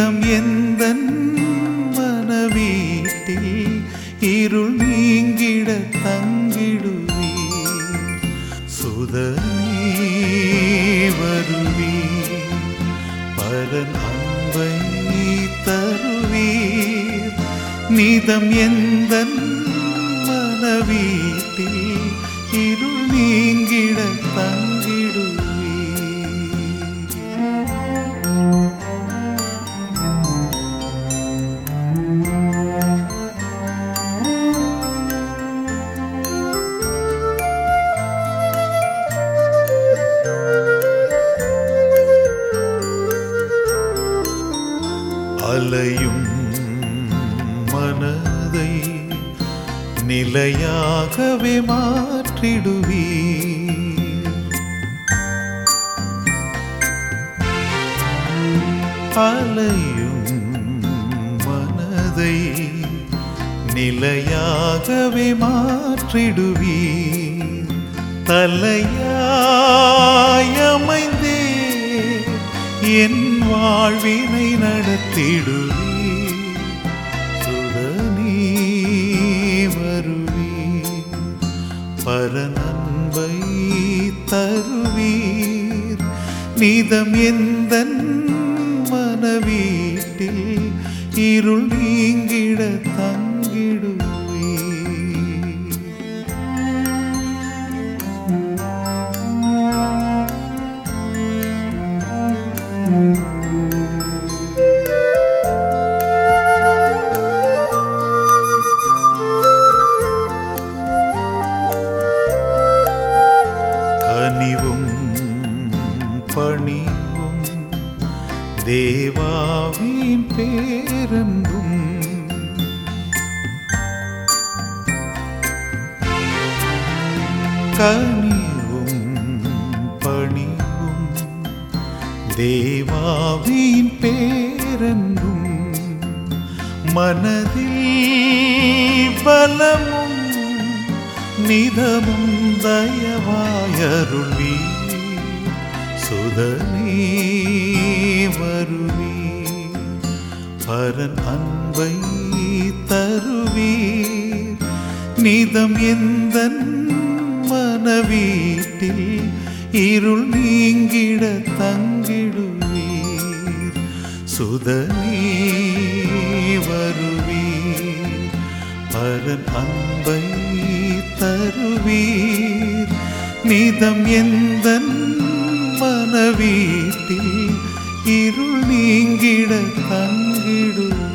நிதம் எந்தன் மனவீட்டில் இருள் நீங்கிட தங்கிடுவே சுதனே வருவே பரன் அன்பை தருவீர் நிதம் எந்தன் மனவீட்டில் இருள் நீங்கிட தங்கிடுவே அலையும் மனதை நிலையாகவே மாற்றிடுவீர் அலையும் மனதை நிலையாகவே மாற்றிடுவீர் தலையாயமைந்தே என் வாழ்வினை நடத்திடுவீர் சுடனே வருவீர் பரநன்பை தருவீர் நீதம் எந்தன் மனவீட்டில் இருள் நீங்கிட தங்கிடுவீர் கனிவும் பணிவும் தேவாவின் பேரன்பும் கனிவும் பணிவும் தேவாவின் பேரன்பும் மனதில் பலமும் நிதமும் தயவாயருளி சுதனே வருவி பரன் அன்பை தருவீர் நிதம் எந்தன் மனவீட்டில் இருள் நீங்கிட தங்கிடுவீர் சுதனே வருவீர் பரன் அன்பை தருவீர் நிதம் எந்தன் மனவீட்டில் இருள் நீங்கிட தங்கிடுவீர்